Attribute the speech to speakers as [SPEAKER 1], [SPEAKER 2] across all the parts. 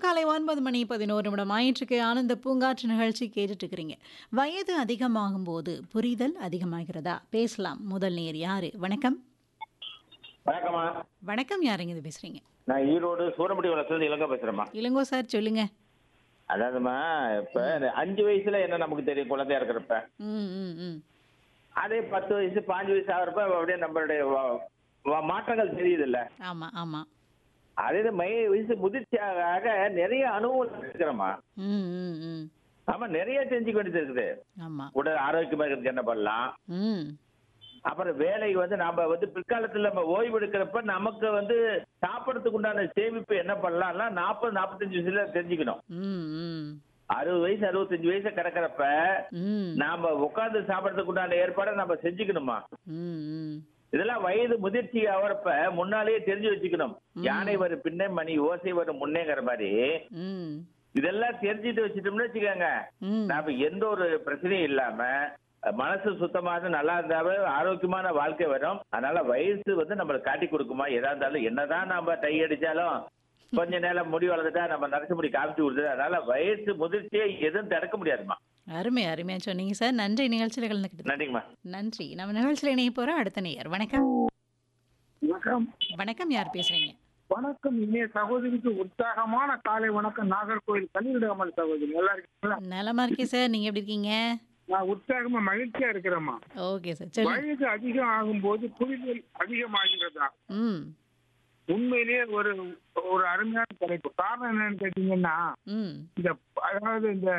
[SPEAKER 1] காலை 9 மணி 11 நிமிடம் ஆயிற்றுக்கு ஆனந்த பூங்காற்று நிகழ்ச்சி கேட்டுட்டு இருக்கிறீங்க. வயது அதிகமாகும்போது புரிதல் அதிகமாகிறதா? பேசலாம். முதல் நேயர் யாரு? வணக்கம்.
[SPEAKER 2] வணக்கம்மா
[SPEAKER 1] வணக்கம். யாருங்க இது பேசுறீங்க?
[SPEAKER 2] நான் ஈரோடு சூரம்பட்டி வளத்துல இளங்க பேசுறேம்மா
[SPEAKER 1] இளங்கோ சார் சொல்லுங்க.
[SPEAKER 2] அதாவதுமா இப்ப இந்த அஞ்சு வயசுல என்ன நமக்கு தெரியும் குழந்தையா இருக்கிறப்ப
[SPEAKER 1] ம், ம், ம்.
[SPEAKER 2] அதே பத்து வயசு பாஞ்சு வயசு ஆகிறப்ப அப்படியே நம்மளுடைய வ- வ- மாற்றங்கள் தெரியுது இல்ல
[SPEAKER 1] ஆமா, ஆமா.
[SPEAKER 2] அதே இது மை வயசு முதிர்ச்சியாக ஆக நிறைய அனுபவம் இருக்கிறோமா
[SPEAKER 1] ம், ம், ம்.
[SPEAKER 2] ஆமா நிறைய தெரிஞ்சுக்க வேண்டியது இருக்குது
[SPEAKER 1] ஆமா.
[SPEAKER 2] உடல் ஆரோக்கியமா இருக்கிறதுக்கு என்ன பண்ணலாம்
[SPEAKER 1] ம்.
[SPEAKER 2] அப்புறம் வேலைக்கு வந்து நாம வந்து பிற்காலத்துல நம்ம ஓய்வு எடுக்கிறப்ப நமக்கு வந்து சாப்பிடறதுக்கு உண்டான சேமிப்பு என்ன பண்ணலாம்லாம் நாற்பது நாற்பத்தஞ்சு வயசுல தெரிஞ்சுக்கணும்
[SPEAKER 1] ம், ம்.
[SPEAKER 2] அறுபது வயசு அறுபத்தஞ்சு வயசு கிடக்கிறப்ப
[SPEAKER 1] ம்.
[SPEAKER 2] நாம உட்கார்ந்து சாப்பிடறதுக்கு உண்டான ஏற்பாடை நம்ம செஞ்சுக்கணுமா
[SPEAKER 1] ம், ம்.
[SPEAKER 2] இதெல்லாம் வயது முதிர்ச்சி ஆகிறப்ப முன்னாலேயே தெரிஞ்சு வச்சுக்கணும் யானை வரும் பின்னே மணி ஓசை வரும் முன்னேங்கிற மாதிரி
[SPEAKER 1] ம்.
[SPEAKER 2] இதெல்லாம் தெரிஞ்சுட்டு வச்சுட்டோம்னு வச்சுக்கோங்க
[SPEAKER 1] ம்.
[SPEAKER 2] நாம எந்த ஒரு பிரச்சனையும் இல்லாம மனசு சுத்தமாக நல்லா இருந்தாவே ஆரோக்கியமான வாழ்க்கை வரும் அதனால வயசு வந்து நம்மளுக்கு காட்டி கொடுக்குமா எதா இருந்தாலும் என்னதான் நம்ம டை அடிச்சாலும் கொஞ்ச நேரம் முடி வளர்ந்துட்டா நம்ம நரச முடி காமிச்சு கொடுத்துது அதனால வயசு முதிர்ச்சியை எதுவும் தடுக்க முடியாதுமா
[SPEAKER 1] அருமை அருமையா சொன்னீங்க சார். நன்றி நிகழ்ச்சியில் கலந்துக்கிட்டு.
[SPEAKER 2] நன்றிங்கம்மா
[SPEAKER 1] நன்றி. நம்ம நிகழ்ச்சியில் இணைய போற அடுத்த நேயர். வணக்கம்.
[SPEAKER 3] வணக்கம்
[SPEAKER 1] வணக்கம். யார் பேசுறீங்க?
[SPEAKER 3] வணக்கம் இனிய சகோதரிக்கு உற்சாகமான காலை வணக்கம் நாகர்கோவில் கலிவிடாமல் சகோதரி நல்லா இருக்கீங்களா
[SPEAKER 1] நலமா இருக்கேன் சார். நீங்க எப்படி இருக்கீங்க?
[SPEAKER 3] நான் உற்சாகமா மகிழ்ச்சியா இருக்கிறேம்மா
[SPEAKER 1] ஓகே சார். சொல்லுங்க.
[SPEAKER 3] வயது அதிகம் ஆகும்போது புரிதல் அதிகமாகிறதா
[SPEAKER 1] ம்.
[SPEAKER 3] உண்மையிலேயே ஒரு ஒரு அருமையான தலைப்பு காரணம் என்னன்னு கேட்டீங்கன்னா
[SPEAKER 1] ம்.
[SPEAKER 3] இந்த அதாவது இந்த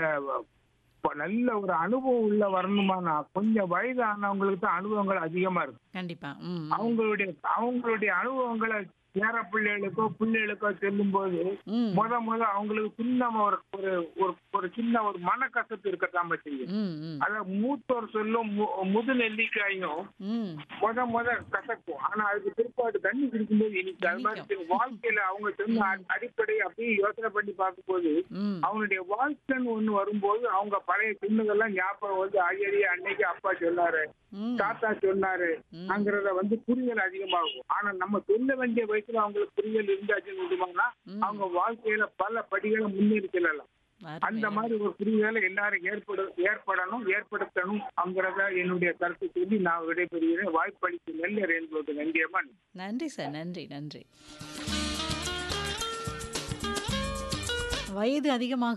[SPEAKER 3] ப- நல்ல ஒரு அனுபவம் உள்ள வரணுமானா கொஞ்சம் வயது ஆனவங்களுக்கு தான் அனுபவங்கள் அதிகமா இருக்கும்
[SPEAKER 1] கண்டிப்பா. ம்.
[SPEAKER 3] அவங்களுடைய அவங்களுடைய அனுபவங்களை பேர பிள்ளைகளுக்கோ பிள்ளைகளுக்கோ செல்லும் போது
[SPEAKER 1] ம்.
[SPEAKER 3] முத முத அவங்களுக்கு சின்ன ஒரு ஒரு ஒரு ஒரு சின்ன ஒரு மனக்கசப்பு இருக்கத்தான் செய்யும்
[SPEAKER 1] ம். ம்.
[SPEAKER 3] அத மூத்தோர் சொல்லும் மு- முது நெல்லிக்காயும்
[SPEAKER 1] ம்.
[SPEAKER 3] முத முத கசக்கும் ஆனா அதுக்கு பிற்பாடு தண்ணி குடிக்கும்போது இன்னைக்கு அது மாதிரி வாழ்க்கையில அவங்க சொன்ன அ- அடிப்படை அப்படியே யோசனை பண்ணி பார்க்கும்போது
[SPEAKER 1] ம்.
[SPEAKER 3] அவனுடைய வாழ்க்கைன்னு ஒண்ணு வரும்போது அவங்க பழைய சின்னதெல்லாம் ஞாபகம் வந்து ஐயரி அன்னைக்கு அப்பா சொன்னாரு
[SPEAKER 1] ம்.
[SPEAKER 3] தாத்தா சொன்னாரு
[SPEAKER 1] ம்.
[SPEAKER 3] அங்கிறத வந்து புரிதல் அதிகமாகும் ஆனா நம்ம சொல்ல வேண்டிய வயசுல அவங்களுக்கு புரிதல் இருந்தாச்சுன்னு விடுவாங்கன்னா
[SPEAKER 1] ம்.
[SPEAKER 3] அவங்க வாழ்க்கையில பல படிகளை முன்னேறி செல்லலாம்
[SPEAKER 1] அருமை,
[SPEAKER 3] அந்த
[SPEAKER 1] அருமை.
[SPEAKER 3] மாதிரி ஒரு புரிதலை எல்லாரும் ஏற்படு ஏற்படணும் ஏற்படுத்தணும் அங்கிறத என்னுடைய கருத்து சொல்லி நான் விடைபெறுகிறேன் வாய்ப்பளித்து நெல்லர் என்பது நன்றியம்மன்
[SPEAKER 1] நன்றி சார். நன்றி நன்றி. வயது அதிகமாக